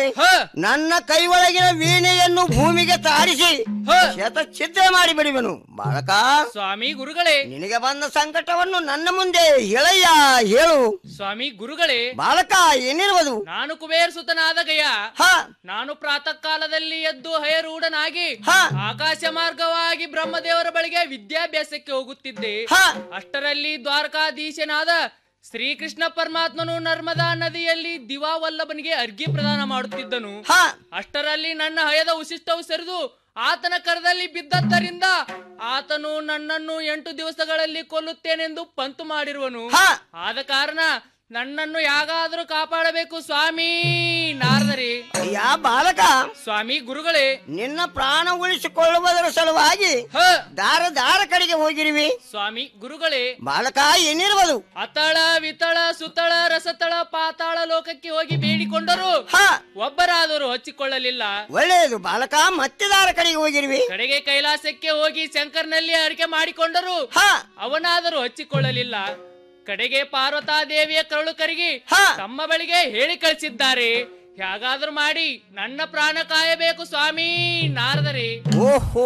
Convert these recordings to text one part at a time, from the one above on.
ಹ ನನ್ನ ಕೈ ಒಳಗಿನ ವೀಣೆಯನ್ನು ಭೂಮಿಗೆ ತಾರಿಸಿ ಹ ಶತ ಛಿದ್ರ ಮಾಡಿ ಬಿಡುವೆನು ಬಾಲಕ ಸ್ವಾಮಿ ಗುರುಗಳೇ ನಿನಗೆ ಬಂದ ಸಂಕಟವನ್ನು ನನ್ನ ಮುಂದೆ ಹೇಳಯ್ಯ ಹೇಳು ಸ್ವಾಮಿ ಗುರುಗಳೇ ಬಾಲಕ ಏನಿರುವುದು ನಾನು ಕುಬೇರ ಸುತನಾದ ಗಯ ಹ ನಾನು ಪ್ರಾತಃ ಕಾಲದಲ್ಲಿ ಎದ್ದು ಹಯರೂಢನಾಗಿ ಹ. ಆಕಾಶ ಮಾರ್ಗವಾಗಿ ಬ್ರಹ್ಮದೇವರ ಬಳಿಗೆ ವಿದ್ಯಾಭ್ಯಾಸಕ್ಕೆ ಹೋಗುತ್ತಿದ್ದೆ ಹ ಅಷ್ಟರಲ್ಲಿ ದ್ವಾರಕಾಧೀಶನಾದ ಶ್ರೀಕೃಷ್ಣ ಪರಮಾತ್ಮನು ನರ್ಮದಾ ನದಿಯಲ್ಲಿ ದಿವಾವಲ್ಲಭನಿಗೆ ಅರ್ಘ್ಯ ಪ್ರದಾನ ಮಾಡುತ್ತಿದ್ದನು ಹ ಅಷ್ಟರಲ್ಲಿ ನನ್ನ ಹಯದ ಉಶಿಷ್ಟವು ಸರಿದು ಆತನ ಕರದಲ್ಲಿ ಬಿದ್ದದ್ದರಿಂದ ಆತನು ನನ್ನನ್ನು ಎಂಟು ದಿವಸಗಳಲ್ಲಿ ಕೊಲ್ಲುತ್ತೇನೆಂದು ಪಂತು ಮಾಡಿರುವನು ಹ ಆದ ಕಾರಣ ನನ್ನನ್ನು ಯಾಗಾದರೂ ಕಾಪಾಡಬೇಕು ಸ್ವಾಮಿ ನಾರದರಿ ಅಯ್ಯ ಬಾಲಕ ಸ್ವಾಮಿ ಗುರುಗಳೇ ನಿನ್ನ ಪ್ರಾಣ ಉಳಿಸಿಕೊಳ್ಳುವುದರ ಸಲುವಾಗಿ ಹ ದಾರ ದಾರ ಕಡೆಗೆ ಹೋಗಿರುವಿ ಸ್ವಾಮಿ ಗುರುಗಳೇ ಬಾಲಕ ಏನಿರುವುದು ಅತಳ ವಿತಳ ಸುತಳ ರಸತಳ ಪಾತಾಳ ಲೋಕಕ್ಕೆ ಹೋಗಿ ಬೇಡಿಕೊಂಡರು ಹ ಒಬ್ಬರಾದರೂ ಹಚ್ಚಿಕೊಳ್ಳಲಿಲ್ಲ ಒಳ್ಳೆಯದು ಬಾಲಕ ಮತ್ತೆ ದಾರ ಕಡೆಗೆ ಹೋಗಿರುವಿ ಕಡೆಗೆ ಕೈಲಾಸಕ್ಕೆ ಹೋಗಿ ಶಂಕರ್ನಲ್ಲಿ ಅರಿಕೆ ಮಾಡಿಕೊಂಡರು ಹ ಅವನಾದರೂ ಹಚ್ಚಿಕೊಳ್ಳಲಿಲ್ಲ ಕಡೆಗೆ ಪಾರ್ವತಾದೇವಿಯ ಕರುಳು ಕರಗಿ ಹ ತಮ್ಮ ಬಳಿಗೆ ಹೇಳಿ ಕಳಿಸಿದ್ದಾರೆ ಹೇಗಾದ್ರೂ ಮಾಡಿ ನನ್ನ ಪ್ರಾಣ ಕಾಯಬೇಕು ಸ್ವಾಮಿ ನಾರದರಿ ಓಹೋ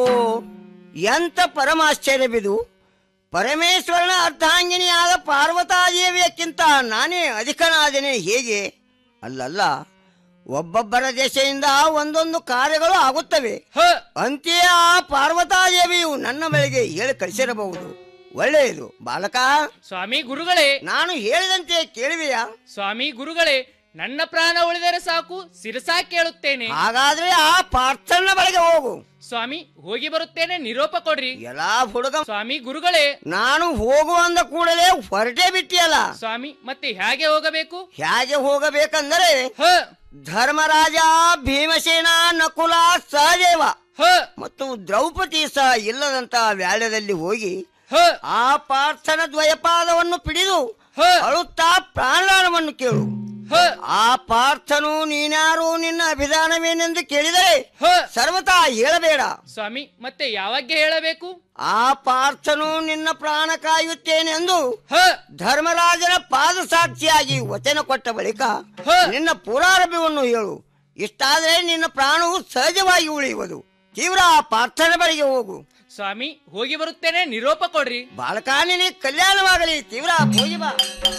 ಎಂತ ಪರಮಾಶ್ಚರ್ಯವಿದು ಪರಮೇಶ್ವರನ ಅರ್ಧಾಂಗಿನಿಯಾದ ಪಾರ್ವತಾದೇವಿಯಕ್ಕಿಂತ ನಾನೇ ಅಧಿಕನಾದನೆ ಹೇಗೆ ಅಲ್ಲಲ್ಲ ಒಬ್ಬೊಬ್ಬರ ದೇಶದಿಂದ ಒಂದೊಂದು ಕಾರ್ಯಗಳು ಆಗುತ್ತವೆ ಹ ಅಂತೆಯೇ ಆ ಪಾರ್ವತಾದೇವಿಯು ನನ್ನ ಬಳಿಗೆ ಹೇಳಿ ಕಳಿಸಿರಬಹುದು ಒಳ್ಳೆಯದು ಬಾಲಕ ಸ್ವಾಮಿ ಗುರುಗಳೇ ನಾನು ಹೇಳಿದಂತೆ ಕೇಳುವೆಯಾ ಸ್ವಾಮಿ ಗುರುಗಳೇ ನನ್ನ ಪ್ರಾಣ ಉಳಿದರೆ ಸಾಕು ಸಿರಸಾ ಕೇಳುತ್ತೇನೆ ಹಾಗಾದ್ರೆ ಆ ಪಾರ್ಥನ ಬಳಿಗೆ ಹೋಗು ಸ್ವಾಮಿ ಹೋಗಿ ಬರುತ್ತೇನೆ ನಿರೋಪ ಕೊಡ್ರಿ ಎಲ್ಲಾ ಹುಡುಗ ಸ್ವಾಮಿ ಗುರುಗಳೇ ನಾನು ಹೋಗು ಅಂದ ಕೂಡಲೇ ಹೊರಟೇ ಬಿಟ್ಟಿಯಲ್ಲ ಸ್ವಾಮಿ ಮತ್ತೆ ಹೇಗೆ ಹೋಗಬೇಕು ಹೇಗೆ ಹೋಗಬೇಕಂದರೆ ಹ ಧರ್ಮರಾಜ ಭೀಮಸೇನ ನಕುಲ ಸಹದೇವ ಹ ಮತ್ತು ದ್ರೌಪದಿ ಸಹ ಇಲ್ಲದಂತ ವ್ಯಾಳ್ಯದಲ್ಲಿ ಹೋಗಿ ಹ ಆ ಪಾರ್ಥನ ದ್ವಯಪಾದವನ್ನು ಪಿಡಿದು ಹ ಅಳುತ್ತಾ ಪ್ರಾಣದಾನವನ್ನು ಕೇಳು ಹ ಆ ಪಾರ್ಥನು ನೀನ್ಯಾರು ನಿನ್ನ ಅಭಿಧಾನವೇನೆಂದು ಕೇಳಿದರೆ ಹ ಸರ್ವತಾ ಹೇಳಬೇಡ ಸ್ವಾಮಿ ಮತ್ತೆ ಯಾವಾಗ ಹೇಳಬೇಕು ಆ ಪಾರ್ಥನು ನಿನ್ನ ಪ್ರಾಣ ಕಾಯುತ್ತೇನೆಂದು ಹ ಧರ್ಮರಾಜನ ಪಾದ ಸಾಕ್ಷಿಯಾಗಿ ವಚನ ಕೊಟ್ಟ ಬಳಿಕ ಹ. ನಿನ್ನ ಪುರಾರಭ್ಯವನ್ನು ಹೇಳು ಇಷ್ಟಾದರೆ ನಿನ್ನ ಪ್ರಾಣವು ಸಹಜವಾಗಿ ಉಳಿಯುವುದು ತೀವ್ರ ಆ ಪಾರ್ಥನ ಬಳಿಗೆ ಹೋಗು ಸ್ವಾಮಿ ಹೋಗಿ ಬರುತ್ತೇನೆ ನಿರೋಪ ಕೊಡ್ರಿ ಬಾಲಕ ನಿನಗೆ ಕಲ್ಯಾಣವಾಗಲಿ ತೀವ್ರ ಹೋಗಿ ಬಾ